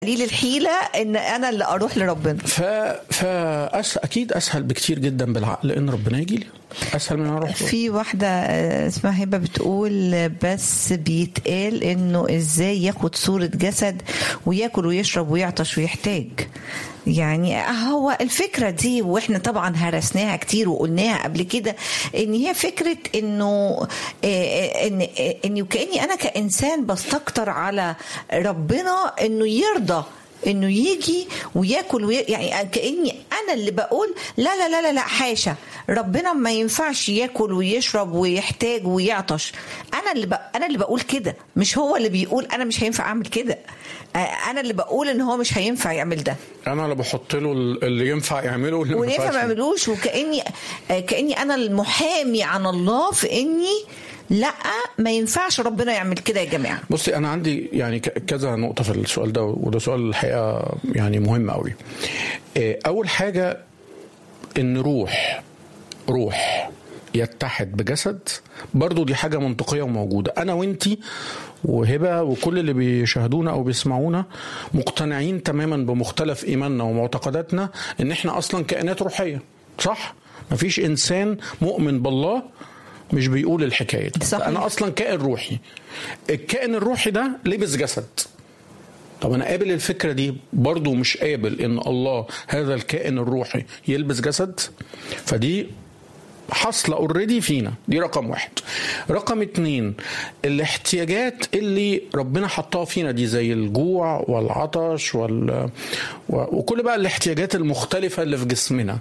قليل الحيله ان انا اللي اروح لربنا ف فأس... اكيد اسهل بكتير جدا بالعقل ان ربنا يجي لي اسهل من أن اروح له. في واحدة آه، اسمها هبة بتقول بس بيتقال انه ازاي ياخد صورة جسد وياكل ويشرب ويعطش ويحتاج يعني هو الفكرة دي واحنا طبعا هرسناها كتير وقلناها قبل كده ان هي فكرة انه آه، ان آه، انه كأني انا كإنسان بستكتر على ربنا انه يرضى انه يجي وياكل وي... يعني كاني انا اللي بقول لا لا لا لا لا حاشا ربنا ما ينفعش ياكل ويشرب ويحتاج ويعطش انا اللي ب... انا اللي بقول كده مش هو اللي بيقول انا مش هينفع اعمل كده آه، انا اللي بقول ان هو مش هينفع يعمل ده انا اللي بحط له اللي ينفع يعمله واللي ما وينفع ينفعش ما يعملوش وكاني آه، كاني انا المحامي عن الله في اني لا ما ينفعش ربنا يعمل كده يا جماعه بصي انا عندي يعني ك- كذا نقطه في السؤال ده وده سؤال الحقيقه يعني مهم قوي إيه، اول حاجه ان روح روح يتحد بجسد برضو دي حاجه منطقيه وموجوده انا وانتي وهبه وكل اللي بيشاهدونا او بيسمعونا مقتنعين تماما بمختلف ايماننا ومعتقداتنا ان احنا اصلا كائنات روحيه صح مفيش انسان مؤمن بالله مش بيقول الحكايه دي صحيح. انا اصلا كائن روحي الكائن الروحي ده لبس جسد طب انا قابل الفكره دي برضو مش قابل ان الله هذا الكائن الروحي يلبس جسد فدي حاصله اوريدي فينا دي رقم واحد رقم اتنين الاحتياجات اللي ربنا حطها فينا دي زي الجوع والعطش وال... و- وكل بقى الاحتياجات المختلفه اللي في جسمنا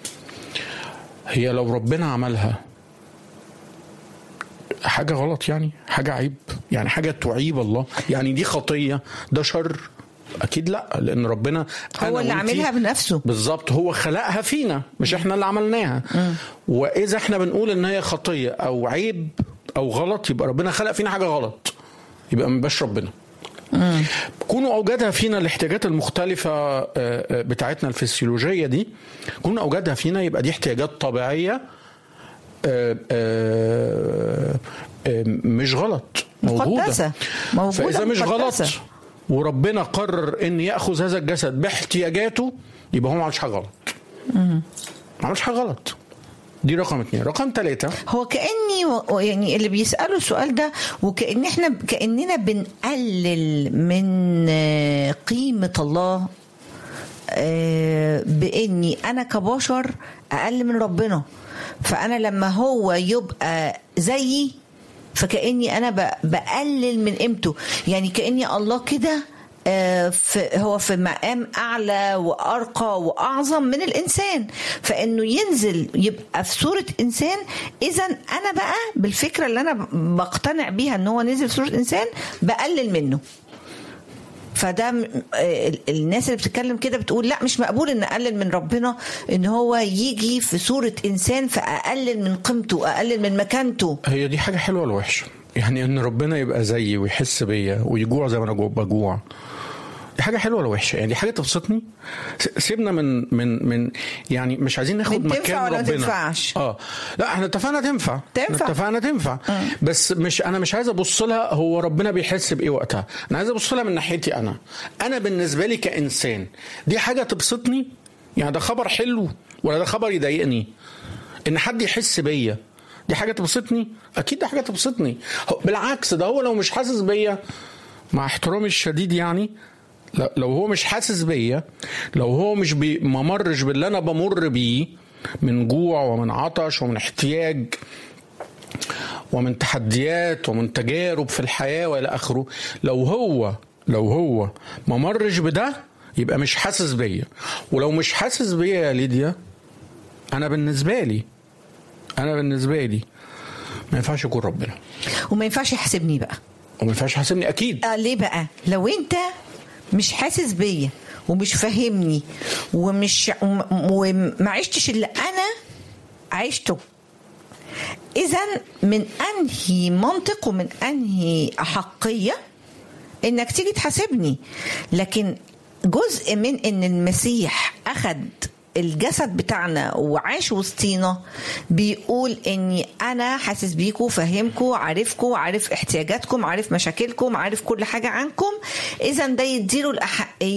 هي لو ربنا عملها حاجة غلط يعني حاجة عيب يعني حاجة تعيب الله يعني دي خطية ده شر أكيد لا لأن ربنا أنا هو اللي وإنتي- عاملها بنفسه بالظبط هو خلقها فينا مش احنا اللي عملناها واذا احنا بنقول ان هي خطيه او عيب او غلط يبقى ربنا خلق فينا حاجه غلط يبقى ما يبقاش ربنا كونوا اوجدها فينا الاحتياجات المختلفه آه، آه، بتاعتنا الفسيولوجيه دي كونوا اوجدها فينا يبقى دي احتياجات طبيعيه آه، آه، آه، مش غلط موجوده مقدسة. موجودة فاذا مش غلط مقدسة. وربنا قرر ان ياخذ هذا الجسد باحتياجاته يبقى هو ما عملش حاجه غلط ما عملش حاجه غلط دي رقم اتنين رقم ثلاثة هو كاني و- يعني اللي بيسالوا السؤال ده وكان احنا كاننا بنقلل من آه، قيمه الله آه، باني انا كبشر اقل من ربنا فانا لما هو يبقى زيي فكاني انا ب- بقلل من قيمته يعني كاني الله كده آه، في هو في مقام اعلى وارقى واعظم من الانسان فانه ينزل يبقى في صوره انسان اذا انا بقى بالفكره اللي انا بقتنع بيها ان هو نزل في صوره انسان بقلل منه فده م- آه، ال- الناس اللي بتتكلم كده بتقول لا مش مقبول ان اقلل من ربنا ان هو يجي في صوره انسان فاقلل من قيمته اقلل من مكانته هي دي حاجة حلوة ولا وحشة يعني ان ربنا يبقى زيي ويحس بيا ويجوع زي ما انا جو- بجوع دي حاجة حلوة ولا وحشة يعني دي حاجة تبسطني س- سيبنا من من من يعني مش عايزين ناخد من تنفع مكان ولا ما ربنا تنفعش؟ اه لا احنا اتفقنا تنفع تنفع. اتفقنا تنفع بس مش انا مش عايز ابص لها هو ربنا بيحس بايه وقتها انا عايز ابص لها من ناحيتي انا انا بالنسبة لي كإنسان دي حاجة تبسطني يعني ده خبر حلو ولا ده خبر يضايقني ان حد يحس بيا دي حاجه تبسطني اكيد دي حاجه تبسطني هو- بالعكس ده هو لو مش حاسس بيا مع احترامي الشديد يعني لا- لو هو مش حاسس بيا لو هو مش بي ما مرش باللي انا بمر بيه من جوع ومن عطش ومن احتياج ومن تحديات ومن تجارب في الحياه والى اخره لو هو لو هو ما مرش بده يبقى مش حاسس بيا ولو مش حاسس بيا يا ليديا انا بالنسبه لي انا بالنسبه لي ما ينفعش يكون ربنا وما ينفعش يحاسبني بقى وما ينفعش يحاسبني اكيد آه ليه بقى لو انت مش حاسس بيا ومش فاهمني ومش وم- وما عشتش اللي انا عشته اذا من انهي منطق ومن انهي احقيه انك تيجي تحاسبني لكن جزء من ان المسيح اخد الجسد بتاعنا وعاش وسطينا بيقول اني انا حاسس بيكم فاهمكم عارفكم عارف احتياجاتكم عارف مشاكلكم عارف كل حاجه عنكم اذا ده يديله الاحقيه